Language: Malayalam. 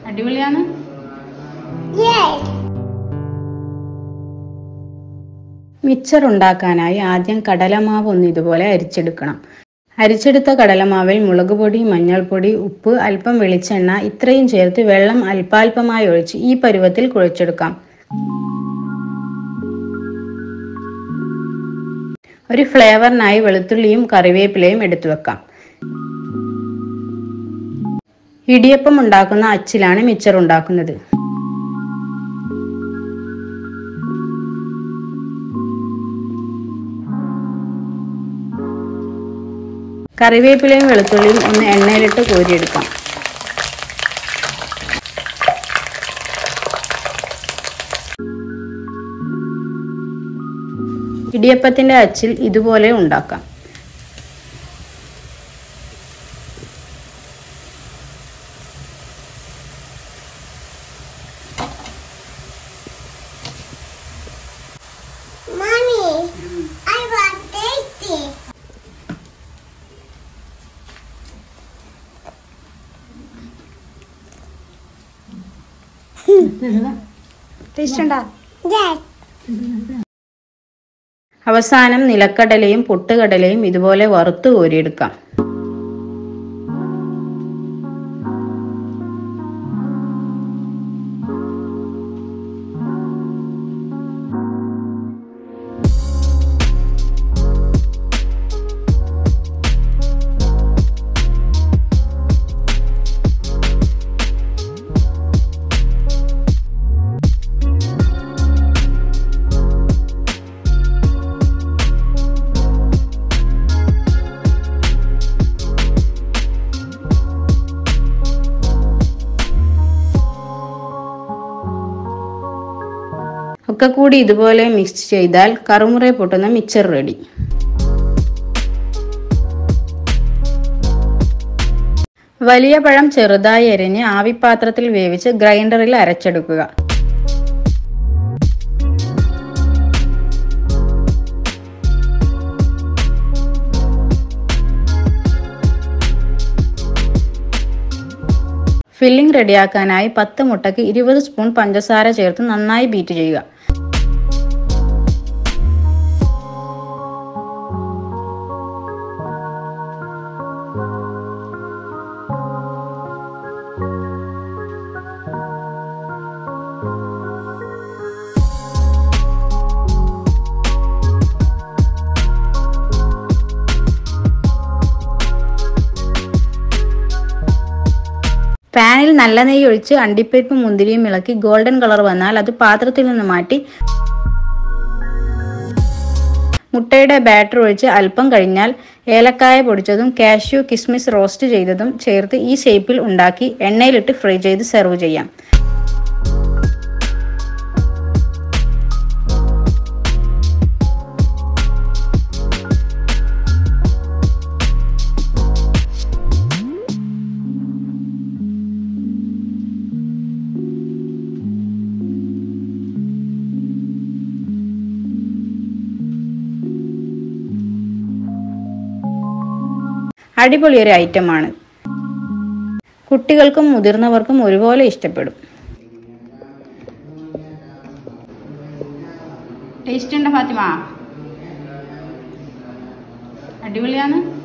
അടിപൊളിയാണ് Yes. മിച്ചർ ഉണ്ടാക്കാനായി ആദ്യം കടലമാവ് ഒന്ന് ഇതുപോലെ അരിച്ചെടുക്കണം അരിച്ചെടുത്ത കടലമാവിൽ മുളക് പൊടി മഞ്ഞൾപ്പൊടി ഉപ്പ് അല്പം വെളിച്ചെണ്ണ ഇത്രയും ചേർത്ത് വെള്ളം അല്പാൽപമായി ഒഴിച്ച് ഈ പരുവത്തിൽ കുഴച്ചെടുക്കാം ഒരു ഫ്ലേവറിനായി വെളുത്തുള്ളിയും കറിവേപ്പിലയും എടുത്തു വെക്കാം ഇടിയപ്പം ഉണ്ടാക്കുന്ന അച്ചിലാണ് മിച്ചർ ഉണ്ടാക്കുന്നത് കറിവേപ്പിലയും വെളുത്തുള്ളിയും ഒന്ന് എണ്ണയിലിട്ട് കോരിയെടുക്കാം ഇടിയപ്പത്തിന്റെ അച്ചിൽ ഇതുപോലെ ഉണ്ടാക്കാം Mommy, I want tasty. Taste ഉണ്ടാ Yes. അവസാനം നിലക്കടലയും പൊട്ടുകടലയും ഇതുപോലെ വറുത്ത് കോരിയെടുക്കാം ഒക്കെ കൂടി ഇതുപോലെ മിക്സ് ചെയ്താൽ കറുമുറെ പൊട്ടുന്ന മിക്സർ റെഡി വലിയ പഴം ചെറുതായി എരിഞ്ഞ് ആവിപ്പാത്രത്തിൽ വേവിച്ച് ഗ്രൈൻഡറിൽ അരച്ചെടുക്കുക ഫില്ലിംഗ് റെഡിയാക്കാനായി പത്ത് മുട്ടയ്ക്ക് ഇരുപത് സ്പൂൺ പഞ്ചസാര ചേർത്ത് നന്നായി ബീറ്റ് ചെയ്യുക പാനിൽ നല്ല നെയ്യ് ഒഴിച്ച് അണ്ടിപ്പരിപ്പും മുന്തിരിയും ഇളക്കി ഗോൾഡൻ കളർ വന്നാൽ അത് പാത്രത്തിൽ നിന്ന് മാറ്റി മുട്ടയുടെ ബാറ്റർ ഒഴിച്ച് അല്പം കഴിഞ്ഞാൽ ഏലക്കായ പൊടിച്ചതും കാഷ്യൂ കിസ്മിസ് റോസ്റ്റ് ചെയ്തതും ചേർത്ത് ഈ ഷേപ്പിൽ ഉണ്ടാക്കി എണ്ണയിലിട്ട് ഫ്രൈ ചെയ്ത് സെർവ് ചെയ്യാം അടിപൊളി ഒരു ഐറ്റമാണ് കുട്ടികൾക്കും മുതിർന്നവർക്കും ഒരുപോലെ ഇഷ്ടപ്പെടും ടേസ്റ്റ് ഉണ്ട് ഫാത്തിമ അടിപൊളിയാണ്